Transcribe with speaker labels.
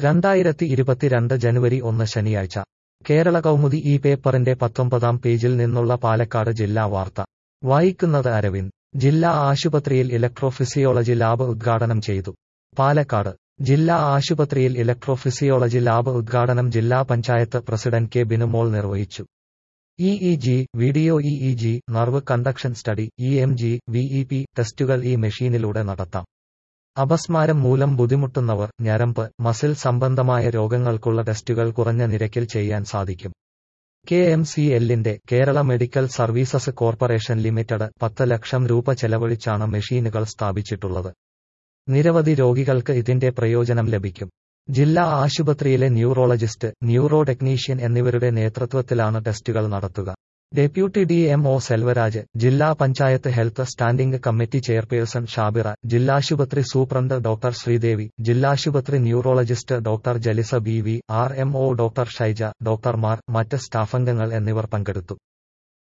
Speaker 1: രണ്ടായിരത്തി ഇരുപത്തിരണ്ട് ജനുവരി ഒന്ന് ശനിയാഴ്ച കേരള കൗമുദി ഈ പേപ്പറിന്റെ പത്തൊമ്പതാം പേജിൽ നിന്നുള്ള പാലക്കാട് ജില്ലാ വാർത്ത വായിക്കുന്നത് അരവിന്ദ് ജില്ലാ ആശുപത്രിയിൽ ഇലക്ട്രോഫിസിയോളജി ലാബ് ഉദ്ഘാടനം ചെയ്തു പാലക്കാട് ജില്ലാ ആശുപത്രിയിൽ ഇലക്ട്രോഫിസിയോളജി ലാബ് ഉദ്ഘാടനം ജില്ലാ പഞ്ചായത്ത് പ്രസിഡന്റ് കെ ബിനുമോൾ നിർവഹിച്ചു E E G video E E G nerve conduction study E M G V E P ടെസ്റ്റുകൾ ഈ മെഷീനിലൂടെ നടത്താം അപസ്മാരം മൂലം ബുദ്ധിമുട്ടുന്നവർ ഞരമ്പ് മസിൽ സംബന്ധമായ രോഗങ്ങൾക്കുള്ള ടെസ്റ്റുകൾ കുറഞ്ഞ നിരക്കിൽ ചെയ്യാൻ സാധിക്കും കെ എം സി എല്ലിന്റെ Kerala medical services corporation limited പത്ത് ലക്ഷം രൂപ ചെലവഴിച്ചാണ് മെഷീനുകൾ സ്ഥാപിച്ചിട്ടുള്ളത് നിരവധി രോഗികൾക്ക് ഇതിന്റെ പ്രയോജനം ലഭിക്കും ജില്ലാ ആശുപത്രിയിലെ ന്യൂറോളജിസ്റ്റ് ന്യൂറോ ടെക്നീഷ്യൻ എന്നിവരുടെ നേതൃത്വത്തിലാണ് ടെസ്റ്റുകൾ നടത്തുക deputy D M O Selvaraj ജില്ലാ panchayat health standing committee chairperson Shabira ജില്ലാശുപത്രി സൂപ്രണ്ട് ഡോക്ടർ ശ്രീദേവി ജില്ലാശുപത്രി neurologist doctor Jaleesa B V R M O doctor Shaija ഡോക്ടർമാർ മറ്റ് സ്റ്റാഫംഗങ്ങൾ എന്നിവർ പങ്കെടുത്തു